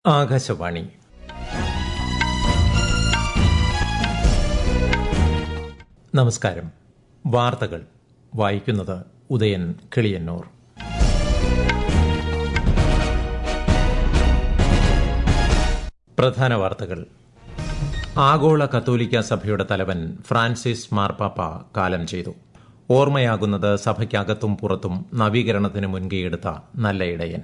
ആകാശവാണി നമസ്കാരം വാർത്തകൾ വായിക്കുന്നത് ഉദയൻ കിളിയന്നൂർ പ്രധാന വാർത്തകൾ ആഗോള കത്തോലിക്ക സഭയുടെ തലവൻ ഫ്രാൻസിസ് മാർപ്പാപ്പ കാലം ചെയ്തു ഓർമ്മയാകുന്നത് സഭയ്ക്കകത്തും പുറത്തും നവീകരണത്തിന് മുൻകൈയെടുത്ത നല്ല ഇടയൻ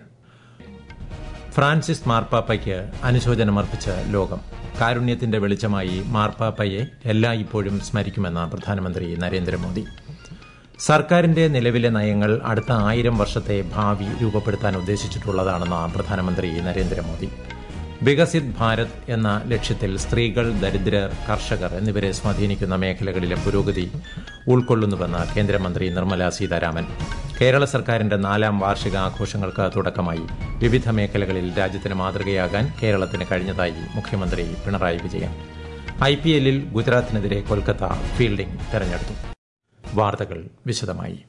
ഫ്രാൻസിസ് മാർപ്പാപ്പയ്ക്ക് അനുശോചനമർപ്പിച്ച് ലോകം കാരുണ്യത്തിന്റെ വെളിച്ചമായി മാർപ്പാപ്പയെ എല്ലായ്പ്പോഴും സ്മരിക്കുമെന്ന് പ്രധാനമന്ത്രി നരേന്ദ്രമോദി സർക്കാരിന്റെ നിലവിലെ നയങ്ങൾ അടുത്ത ആയിരം വർഷത്തെ ഭാവി രൂപപ്പെടുത്താൻ ഉദ്ദേശിച്ചിട്ടുള്ളതാണെന്ന് പ്രധാനമന്ത്രി നരേന്ദ്രമോദി വികസിത് ഭാരത് എന്ന ലക്ഷ്യത്തിൽ സ്ത്രീകൾ ദരിദ്രർ കർഷകർ എന്നിവരെ സ്വാധീനിക്കുന്ന മേഖലകളിലെ പുരോഗതി ഉൾക്കൊള്ളുന്നുവെന്ന് കേന്ദ്രമന്ത്രി നിർമ്മല സീതാരാമൻ കേരള സർക്കാരിന്റെ നാലാം വാർഷിക ആഘോഷങ്ങൾക്ക് തുടക്കമായി വിവിധ മേഖലകളിൽ രാജ്യത്തിന് മാതൃകയാകാൻ കേരളത്തിന് കഴിഞ്ഞതായി മുഖ്യമന്ത്രി പിണറായി വിജയൻ ഐ പി എല്ലിൽ ഗുജറാത്തിനെതിരെ കൊൽക്കത്ത ഫീൽഡിംഗ് തെരഞ്ഞെടുത്തു വാർത്തകൾ വിശദമായി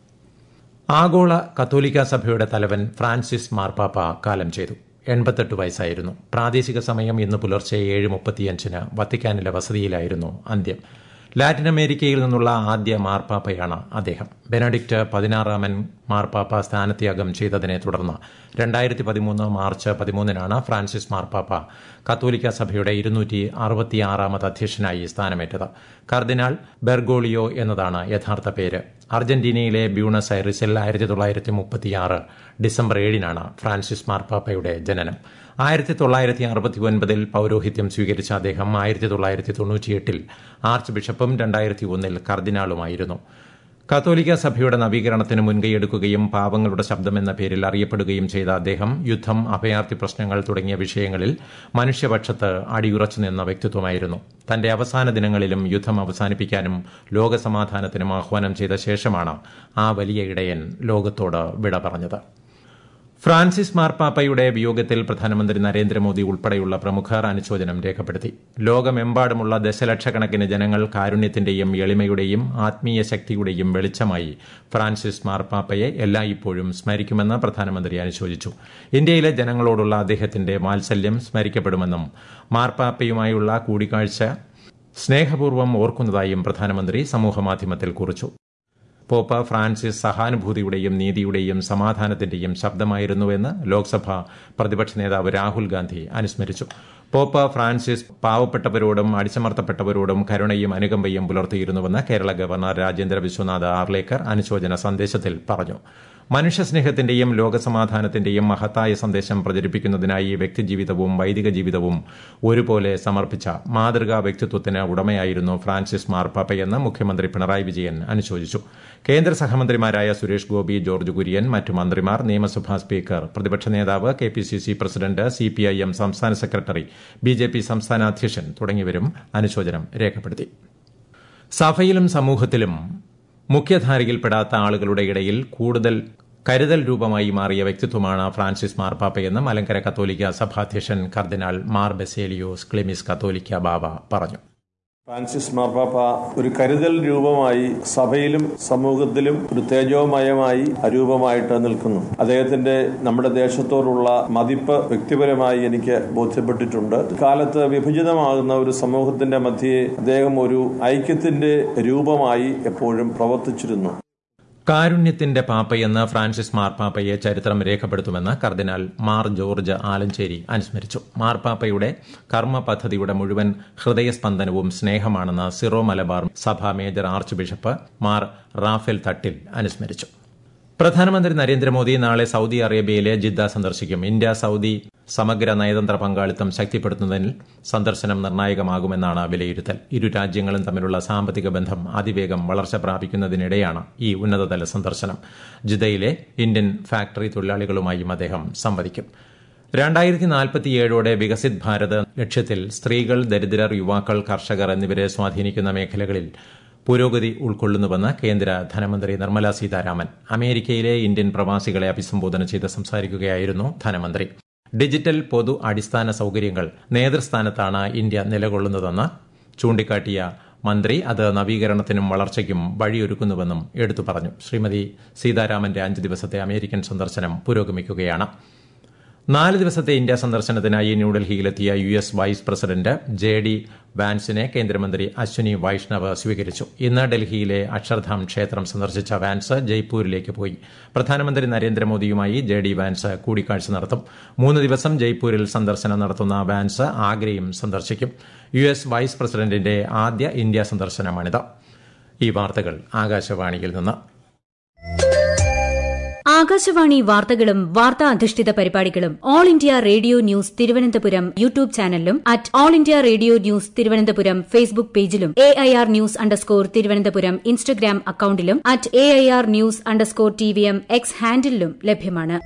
ആഗോള കത്തോലിക്ക സഭയുടെ തലവൻ ഫ്രാൻസിസ് മാർപ്പാപ്പ കാലം ചെയ്തു എൺപത്തെട്ട് വയസ്സായിരുന്നു പ്രാദേശിക സമയം ഇന്ന് പുലർച്ചെ ഏഴ് മുപ്പത്തിയഞ്ചിന് വത്തിക്കാനിലെ വസതിയിലായിരുന്നു അന്ത്യം ലാറ്റിൻ അമേരിക്കയിൽ നിന്നുള്ള ആദ്യ മാർപ്പാപ്പയാണ് അദ്ദേഹം ബെനഡിക്റ്റ് പതിനാറാമൻ മാർപ്പാപ്പ സ്ഥാനത്യാഗം ചെയ്തതിനെ തുടർന്ന് രണ്ടായിരത്തി പതിമൂന്ന് മാർച്ച് പതിമൂന്നിനാണ് ഫ്രാൻസിസ് മാർപ്പാപ്പ കത്തോലിക്ക സഭയുടെ ഇരുന്നൂറ്റി അറുപത്തിയാറാമത് അധ്യക്ഷനായി സ്ഥാനമേറ്റത് കർദിനാൾ ബെർഗോളിയോ എന്നതാണ് യഥാർത്ഥ പേര് അർജന്റീനയിലെ ബ്യൂണസ് ഐറിസിൽ ആയിരത്തി തൊള്ളായിരത്തി മുപ്പത്തിയാറ് ഡിസംബർ ഏഴിനാണ് ഫ്രാൻസിസ് മാർപ്പാപ്പയുടെ ജനനം ആയിരത്തി തൊള്ളായിരത്തി അറുപത്തി ഒൻപതിൽ പൌരോഹിത്യം സ്വീകരിച്ച അദ്ദേഹം ആയിരത്തി തൊള്ളായിരത്തി തൊണ്ണൂറ്റിയെട്ടിൽ ആർച്ച് ബിഷപ്പും രണ്ടായിരത്തി ഒന്നിൽ കർദിനാളുമായിരുന്നു കത്തോലിക്ക സഭയുടെ നവീകരണത്തിന് മുൻകൈയെടുക്കുകയും പാവങ്ങളുടെ ശബ്ദമെന്ന പേരിൽ അറിയപ്പെടുകയും ചെയ്ത അദ്ദേഹം യുദ്ധം അഭയാർത്ഥി പ്രശ്നങ്ങൾ തുടങ്ങിയ വിഷയങ്ങളിൽ മനുഷ്യപക്ഷത്ത് അടിയുറച്ചു നിന്ന വ്യക്തിത്വമായിരുന്നു തന്റെ അവസാന ദിനങ്ങളിലും യുദ്ധം അവസാനിപ്പിക്കാനും ലോകസമാധാനത്തിനും ആഹ്വാനം ചെയ്ത ശേഷമാണ് ആ വലിയ ഇടയൻ ലോകത്തോട് വിട പറഞ്ഞത് ഫ്രാൻസിസ് മാർപ്പാപ്പയുടെ വിയോഗത്തിൽ പ്രധാനമന്ത്രി നരേന്ദ്രമോദി ഉൾപ്പെടെയുള്ള പ്രമുഖർ അനുശോചനം രേഖപ്പെടുത്തി ലോകമെമ്പാടുമുള്ള ദശലക്ഷക്കണക്കിന് ജനങ്ങൾ കാരുണ്യത്തിന്റെയും എളിമയുടെയും ആത്മീയ ശക്തിയുടെയും വെളിച്ചമായി ഫ്രാൻസിസ് മാർപ്പാപ്പയെ എല്ലായ്പ്പോഴും സ്മരിക്കുമെന്ന് പ്രധാനമന്ത്രി അനുശോചിച്ചു ഇന്ത്യയിലെ ജനങ്ങളോടുള്ള അദ്ദേഹത്തിന്റെ വാത്സല്യം സ്മരിക്കപ്പെടുമെന്നും മാർപ്പാപ്പയുമായുള്ള കൂടിക്കാഴ്ച സ്നേഹപൂർവ്വം ഓർക്കുന്നതായും പ്രധാനമന്ത്രി സമൂഹമാധ്യമത്തിൽ കുറിച്ചു പോപ്പ ഫ്രാൻസിസ് സഹാനുഭൂതിയുടെയും നീതിയുടെയും സമാധാനത്തിന്റെയും ശബ്ദമായിരുന്നുവെന്ന് ലോക്സഭ പ്രതിപക്ഷ നേതാവ് രാഹുൽ ഗാന്ധി അനുസ്മരിച്ചു പോപ്പ ഫ്രാൻസിസ് പാവപ്പെട്ടവരോടും അടിച്ചമർത്തപ്പെട്ടവരോടും കരുണയും അനുകമ്പയും പുലർത്തിയിരുന്നുവെന്ന് കേരള ഗവർണർ രാജേന്ദ്ര വിശ്വനാഥ് ആർലേക്കർ അനുശോചന സന്ദേശത്തിൽ പറഞ്ഞു മനുഷ്യസ്നേഹത്തിന്റെയും ലോകസമാധാനത്തിന്റെയും മഹത്തായ സന്ദേശം പ്രചരിപ്പിക്കുന്നതിനായി വ്യക്തിജീവിതവും വൈദിക ജീവിതവും ഒരുപോലെ സമർപ്പിച്ച മാതൃകാ വ്യക്തിത്വത്തിന് ഉടമയായിരുന്നു ഫ്രാൻസിസ് മാർപ്പാപ്പയെന്ന് മുഖ്യമന്ത്രി പിണറായി വിജയൻ അനുശോചിച്ചു കേന്ദ്ര സഹമന്ത്രിമാരായ സുരേഷ് ഗോപി ജോർജ് കുര്യൻ മറ്റു മന്ത്രിമാർ നിയമസഭാ സ്പീക്കർ പ്രതിപക്ഷ നേതാവ് K P C C president C P I M സംസ്ഥാന സെക്രട്ടറി ബി ജെ പി സംസ്ഥാന അധ്യക്ഷൻ തുടങ്ങിയവരും അനുശോചനം രേഖപ്പെടുത്തി സഭയിലും സമൂഹത്തിലും മുഖ്യധാരയിൽപ്പെടാത്ത ആളുകളുടെ ഇടയിൽ കൂടുതൽ കരുതൽ രൂപമായി മാറിയ വ്യക്തിത്വമാണ് ഫ്രാൻസിസ് മാർപ്പാപ്പയെന്ന് മലങ്കര കത്തോലിക്ക സഭാധ്യക്ഷൻ കർദിനാൾ മാർ ബെസേലിയോസ് ക്ലിമിസ് കത്തോലിക്ക ബാബ പറഞ്ഞു ഫ്രാൻസിസ് മാർപ്പാപ്പ ഒരു കരുതൽ രൂപമായി സഭയിലും സമൂഹത്തിലും ഒരു തേജോമയമായി അരൂപമായിട്ട് നിൽക്കുന്നു അദ്ദേഹത്തിന്റെ നമ്മുടെ ദേശത്തോടുള്ള മതിപ്പ് വ്യക്തിപരമായി എനിക്ക് ബോധ്യപ്പെട്ടിട്ടുണ്ട് കാലത്ത് വിഭജിതമാകുന്ന ഒരു സമൂഹത്തിന്റെ മധ്യേ അദ്ദേഹം ഒരു ഐക്യത്തിന്റെ രൂപമായി എപ്പോഴും പ്രവർത്തിച്ചിരുന്നു കാരുണ്യത്തിന്റെ പാപ്പയെന്ന് ഫ്രാൻസിസ് മാർപ്പാപ്പയെ ചരിത്രം രേഖപ്പെടുത്തുമെന്ന് കർദിനാൾ മാർ ജോർജ് ആലഞ്ചേരി അനുസ്മരിച്ചു മാർപ്പാപ്പയുടെ കർമ്മ പദ്ധതിയുടെ മുഴുവൻ ഹൃദയസ്പന്ദനവും സ്നേഹമാണെന്ന് സിറോ മലബാർ സഭ major arch bishop Mar Raphael Thattil അനുസ്മരിച്ചു പ്രധാനമന്ത്രി നരേന്ദ്രമോദി നാളെ സൌദി അറേബ്യയിലെ ജിദ്ദ സന്ദർശിക്കും ഇന്ത്യ സൌദി സമഗ്ര നയതന്ത്ര പങ്കാളിത്തം ശക്തിപ്പെടുത്തുന്നതിൽ സന്ദർശനം നിർണായകമാകുമെന്നാണ് വിലയിരുത്തൽ ഇരു രാജ്യങ്ങളും തമ്മിലുള്ള സാമ്പത്തിക ബന്ധം അതിവേഗം വളർച്ച പ്രാപിക്കുന്നതിനിടെയാണ് ഈ ഉന്നതതല സന്ദർശനം ജിദ്ദയിലെ ഇന്ത്യൻ ഫാക്ടറി തൊഴിലാളികളുമായും അദ്ദേഹം സംവദിക്കും രണ്ടായിരത്തി നാൽപ്പത്തിയേഴോടെ വികസിത് ഭാരത് ലക്ഷ്യത്തിൽ സ്ത്രീകൾ ദരിദ്രർ യുവാക്കൾ കർഷകർ എന്നിവരെ സ്വാധീനിക്കുന്ന മേഖലകളിൽ പുരോഗതി ഉൾക്കൊള്ളുന്നുവെന്ന് കേന്ദ്ര ധനമന്ത്രി നിർമ്മല സീതാരാമൻ അമേരിക്കയിലെ ഇന്ത്യൻ പ്രവാസികളെ അഭിസംബോധന ചെയ്ത് സംസാരിക്കുകയായിരുന്നു ധനമന്ത്രി ഡിജിറ്റൽ പൊതു അടിസ്ഥാന സൌകര്യങ്ങൾ നേതൃസ്ഥാനത്താണ് ഇന്ത്യ നിലകൊള്ളുന്നതെന്ന് ചൂണ്ടിക്കാട്ടിയ മന്ത്രി അത് നവീകരണത്തിനും വളർച്ചയ്ക്കും വഴിയൊരുക്കുന്നുവെന്നും എടുത്തു പറഞ്ഞു ശ്രീമതി സീതാരാമന്റെ അഞ്ച് ദിവസത്തെ അമേരിക്കൻ സന്ദർശനം പുരോഗമിക്കുകയാണ് നാല് ദിവസത്തെ ഇന്ത്യ സന്ദർശനത്തിനായി ന്യൂഡൽഹിയിലെത്തിയ U S vice president J D വാൻസിനെ കേന്ദ്രമന്ത്രി അശ്വിനി വൈഷ്ണവ് സ്വീകരിച്ചു ഇന്ന് ഡൽഹിയിലെ അക്ഷർധാം ക്ഷേത്രം സന്ദർശിച്ച വാൻസ് ജയ്പൂരിലേക്ക് പോയി പ്രധാനമന്ത്രി നരേന്ദ്രമോദിയുമായി ജെ ഡി വാൻസ് കൂടിക്കാഴ്ച നടത്തും മൂന്ന് ദിവസം ജയ്പൂരിൽ സന്ദർശനം നടത്തുന്ന വാൻസ് ആഗ്രയും സന്ദർശിക്കും യു എസ് വൈസ് പ്രസിഡന്റിന്റെ ആദ്യ ഇന്ത്യ സന്ദർശനമാണിത് ഈ വാർത്തകൾ ആകാശവാണിയിൽ നിന്ന് ആകാശവാണി വാർത്തകളും വാർത്താ അധിഷ്ഠിത പരിപാടികളും All India Radio news Thiruvananthapuram YouTube ചാനലിലും at All India Radio news Thiruvananthapuram Facebook പേജിലും A I R news underscore Thiruvananthapuram Instagram അക്കൌണ്ടിലും at A I R news underscore T V M X ഹാൻഡിലും ലഭ്യമാണ്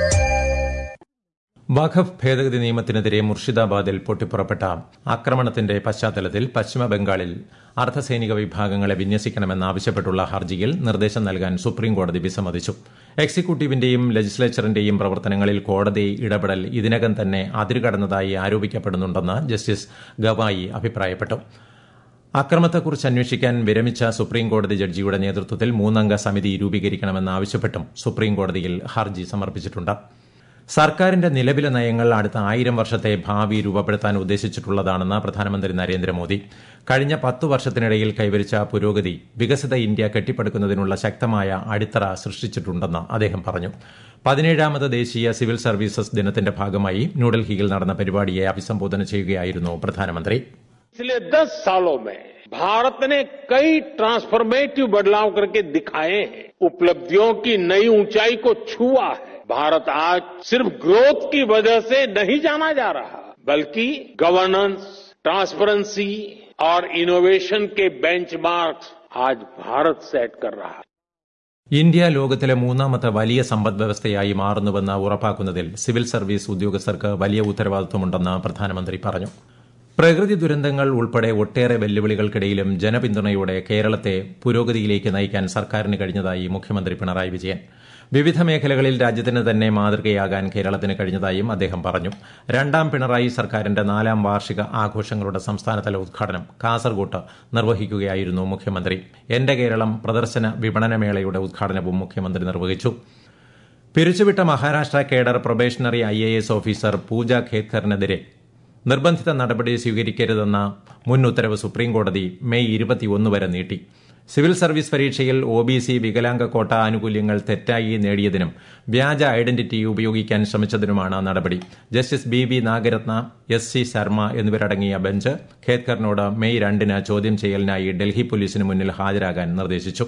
വഖഫ് ഭേദഗതി നിയമത്തിനെതിരെ മുർഷിദാബാദിൽ പൊട്ടിപ്പുറപ്പെട്ട ആക്രമണത്തിന്റെ പശ്ചാത്തലത്തിൽ പശ്ചിമബംഗാളിൽ അർദ്ധസൈനിക വിഭാഗങ്ങളെ വിന്യസിക്കണമെന്നാവശ്യപ്പെട്ടുള്ള ഹർജിയിൽ നിർദ്ദേശം നൽകാൻ സുപ്രീംകോടതി വിസമ്മതിച്ചു എക്സിക്യൂട്ടീവിന്റെയും ലെജിസ്ലേച്ചറിന്റെയും പ്രവർത്തനങ്ങളിൽ കോടതി ഇടപെടൽ ഇതിനകം തന്നെ അതിരുകടന്നതായി ആരോപിക്കപ്പെടുന്നുണ്ടെന്ന് ജസ്റ്റിസ് ഗവായി അഭിപ്രായപ്പെട്ടു അക്രമത്തെക്കുറിച്ച് അന്വേഷിക്കാൻ വിരമിച്ച സുപ്രീംകോടതി ജഡ്ജിയുടെ നേതൃത്വത്തിൽ മൂന്നംഗ സമിതി രൂപീകരിക്കണമെന്നാവശ്യപ്പെട്ടും സുപ്രീംകോടതിയിൽ ഹർജി സമർപ്പിച്ചിട്ടുണ്ട് സർക്കാരിന്റെ നിലവിലെ നയങ്ങൾ അടുത്ത ആയിരം വർഷത്തെ ഭാവി രൂപപ്പെടുത്താൻ ഉദ്ദേശിച്ചിട്ടുള്ളതാണെന്ന് പ്രധാനമന്ത്രി നരേന്ദ്രമോദി കഴിഞ്ഞ പത്തു വർഷത്തിനിടയിൽ കൈവരിച്ച പുരോഗതി വികസിത ഇന്ത്യ കെട്ടിപ്പടുക്കുന്നതിനുള്ള ശക്തമായ അടിത്തറ സൃഷ്ടിച്ചിട്ടുണ്ടെന്ന് അദ്ദേഹം പറഞ്ഞു പതിനേഴാമത് ദേശീയ സിവിൽ സർവീസസ് ദിനത്തിന്റെ ഭാഗമായി ന്യൂഡൽഹിയിൽ നടന്ന പരിപാടിയെ അഭിസംബോധന ചെയ്യുകയായിരുന്നു പ്രധാനമന്ത്രി पिछले दस सालों में भारत ने कई ट्रांसफॉर्मेटिव बदलाव करके दिखाए हैं उपलब्धियों की नई ऊंचाई को छुआ है भारत आज सिर्फ ग्रोथ की वजह से नहीं जाना जा रहा बल्कि गवर्नेंस ट्रांसपेरेंसी और इनोवेशन के बेंचमार्क्स आज भारत सेट कर रहा है ഇന്ത്യ ലോകത്തിലെ മൂന്നാമത്തെ വലിയ സമ്പദ് വ്യവസ്ഥയായി മാറുന്നുവെന്ന് ഉറപ്പാക്കുന്നതിൽ സിവിൽ സർവീസ് ഉദ്യോഗസ്ഥർക്ക് വലിയ ഉത്തരവാദിത്വമുണ്ടെന്ന് പ്രധാനമന്ത്രി പറഞ്ഞു പ്രകൃതി ദുരന്തങ്ങൾ ഉൾപ്പെടെ ഒട്ടേറെ വെല്ലുവിളികൾക്കിടയിലും ജനപിന്തുണയോടെ കേരളത്തെ പുരോഗതിയിലേക്ക് നയിക്കാൻ സർക്കാരിന് കഴിഞ്ഞതായി മുഖ്യമന്ത്രി പിണറായി വിജയൻ വിവിധ മേഖലകളിൽ രാജ്യത്തിന് തന്നെ മാതൃകയാകാൻ കേരളത്തിന് കഴിഞ്ഞതായും അദ്ദേഹം പറഞ്ഞു രണ്ടാം പിണറായി സർക്കാരിന്റെ നാലാം വാർഷിക ആഘോഷങ്ങളുടെ സംസ്ഥാനതല ഉദ്ഘാടനം കാസർകോട്ട് നിർവഹിക്കുകയായിരുന്നു മുഖ്യമന്ത്രി എന്റെ കേരളം പ്രദർശന വിപണനമേളയുടെ ഉദ്ഘാടനവും മുഖ്യമന്ത്രി നിർവഹിച്ചു പിരിച്ചുവിട്ട Maharashtra cadre probationary I A S officer Pooja ഖേത്കറിനെതിരെ നിർബന്ധിത നടപടി സ്വീകരിക്കരുതെന്ന മുൻ ഉത്തരവ് സുപ്രീംകോടതി മെയ് ഇരുപത്തിയൊന്ന് വരെ നീട്ടി സിവിൽ സർവീസ് പരീക്ഷയിൽ ഒ ബി സി വികലാംഗ കോട്ട ആനുകൂല്യങ്ങൾ തെറ്റായി നേടിയതിനും വ്യാജ ഐഡന്റിറ്റി ഉപയോഗിക്കാൻ ശ്രമിച്ചതിനുമാണ് നടപടി justice B V Nagarathna S C Sharma എന്നിവരടങ്ങിയ ബെഞ്ച് ഖേത്കറിനോട് മെയ് രണ്ടിന് ചോദ്യം ചെയ്യലിനായി ഡൽഹി പോലീസിന് മുന്നിൽ ഹാജരാകാൻ നിർദ്ദേശിച്ചു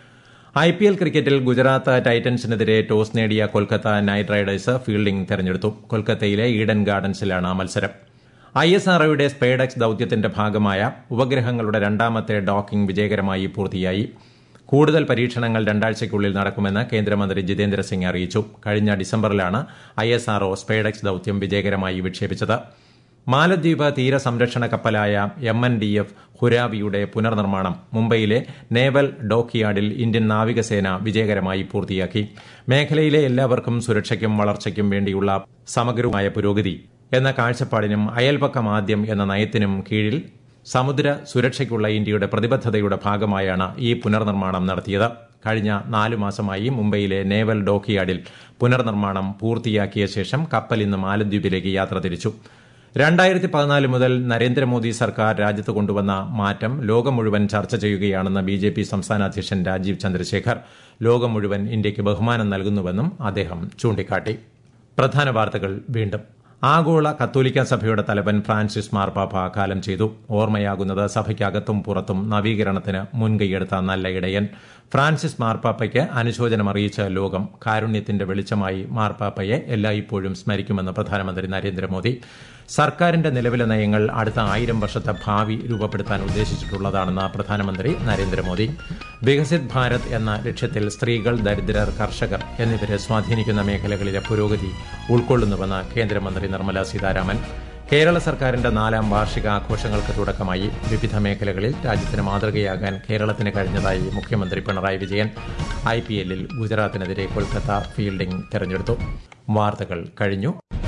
ഐ പി എൽ ക്രിക്കറ്റിൽ ഗുജറാത്ത് ടൈറ്റൻസിനെതിരെ ടോസ് നേടിയ കൊൽക്കത്ത നൈറ്റ് റൈഡേഴ്സ് ഫീൽഡിംഗ് തെരഞ്ഞെടുത്തു കൊൽക്കത്തയിലെ ഈഡൻ ഗാർഡൻസിലാണ് മത്സരം ഐ എസ് ആർഒയുടെ സ്പേഡക്സ് ദൌത്യത്തിന്റെ ഭാഗമായ ഉപഗ്രഹങ്ങളുടെ രണ്ടാമത്തെ ഡോക്കിംഗ് വിജയകരമായി പൂർത്തിയായി കൂടുതൽ പരീക്ഷണങ്ങൾ രണ്ടാഴ്ചയ്ക്കുള്ളിൽ നടക്കുമെന്ന് കേന്ദ്രമന്ത്രി ജിതേന്ദ്ര സിംഗ് അറിയിച്ചു കഴിഞ്ഞ ഡിസംബറിലാണ് ഐ എസ് ആർഒ സ്പേഡക്സ് ദൌത്യം വിജയകരമായി വിക്ഷേപിച്ചത് മാലദ്വീപ് തീര സംരക്ഷണ കപ്പലായ എം എൻ ഡി എഫ് ഹുരാവിയുടെ പുനർനിർമ്മാണം മുംബൈയിലെ നേവൽ ഡോക്യാർഡിൽ ഇന്ത്യൻ നാവികസേന വിജയകരമായി പൂർത്തിയാക്കി മേഖലയിലെ എല്ലാവർക്കും സുരക്ഷയ്ക്കും വളർച്ചയ്ക്കും വേണ്ടിയുള്ള സമഗ്രമായ പുരോഗതി എന്ന കാഴ്ചപ്പാടിനും അയൽപക്കം ആദ്യം എന്ന നയത്തിനും കീഴിൽ സമുദ്ര സുരക്ഷയ്ക്കുള്ള ഇന്ത്യയുടെ പ്രതിബദ്ധതയുടെ ഭാഗമായാണ് ഈ പുനർനിർമ്മാണം നടത്തിയത് കഴിഞ്ഞ നാലു മാസമായി മുംബൈയിലെ നേവൽ ഡോക്യാർഡിൽ പുനർനിർമ്മാണം പൂർത്തിയാക്കിയ ശേഷം കപ്പൽ ഇന്ന് മാലദ്വീപിലേക്ക് യാത്ര തിരിച്ചു രണ്ടായിരത്തി പതിനാല് മുതൽ നരേന്ദ്രമോദി സർക്കാർ രാജ്യത്ത് കൊണ്ടുവന്ന മാറ്റം ലോകം മുഴുവൻ ചർച്ച ചെയ്യുകയാണെന്ന് ബി ജെ പി സംസ്ഥാന അധ്യക്ഷൻ രാജീവ് ചന്ദ്രശേഖർ ലോകം മുഴുവൻ ഇന്ത്യയ്ക്ക് ബഹുമാനം നൽകുന്നുവെന്നും അദ്ദേഹം ചൂണ്ടിക്കാട്ടി പ്രധാന വാർത്തകൾ വീണ്ടും ആഗോള കത്തോലിക്ക സഭയുടെ തലവൻ ഫ്രാൻസിസ് മാർപ്പാപ്പ കാലം ചെയ്തു ഓർമ്മയാകുന്നത് സഭയ്ക്കകത്തും പുറത്തും നവീകരണത്തിന് മുൻകൈയെടുത്ത നല്ല ഇടയൻ ഫ്രാൻസിസ് മാർപ്പാപ്പയ്ക്ക് അനുശോചനം അറിയിച്ച ലോകം കാരുണ്യത്തിന്റെ വെളിച്ചമായി മാർപ്പാപ്പയെ എല്ലായ്പ്പോഴും സ്മരിക്കുമെന്ന് പ്രധാനമന്ത്രി നരേന്ദ്രമോദി സർക്കാരിന്റെ നിലവിലെ നയങ്ങൾ അടുത്ത ആയിരം വർഷത്തെ ഭാവി രൂപപ്പെടുത്താൻ ഉദ്ദേശിച്ചിട്ടുള്ളതാണെന്ന് പ്രധാനമന്ത്രി നരേന്ദ്രമോദി വികസിത് ഭാരത് എന്ന ലക്ഷ്യത്തിൽ സ്ത്രീകൾ ദരിദ്രർ കർഷകർ എന്നിവരെ സ്വാധീനിക്കുന്ന മേഖലകളിലെ പുരോഗതി ഉൾക്കൊള്ളുന്നുവെന്ന് കേന്ദ്രമന്ത്രി നിർമ്മല സീതാരാമൻ കേരള സർക്കാരിന്റെ നാലാം വാർഷിക ആഘോഷങ്ങൾക്ക് തുടക്കമായി വിവിധ മേഖലകളിൽ രാജ്യത്തിന് മാതൃകയാകാൻ കേരളത്തിന് കഴിഞ്ഞതായി മുഖ്യമന്ത്രി പിണറായി വിജയൻ ഐ പി എല്ലിൽ ഗുജറാത്തിനെതിരെ കൊൽക്കത്ത ഫീൽഡിംഗ് തെരഞ്ഞെടുത്തു വാർത്തകൾ കഴിഞ്ഞു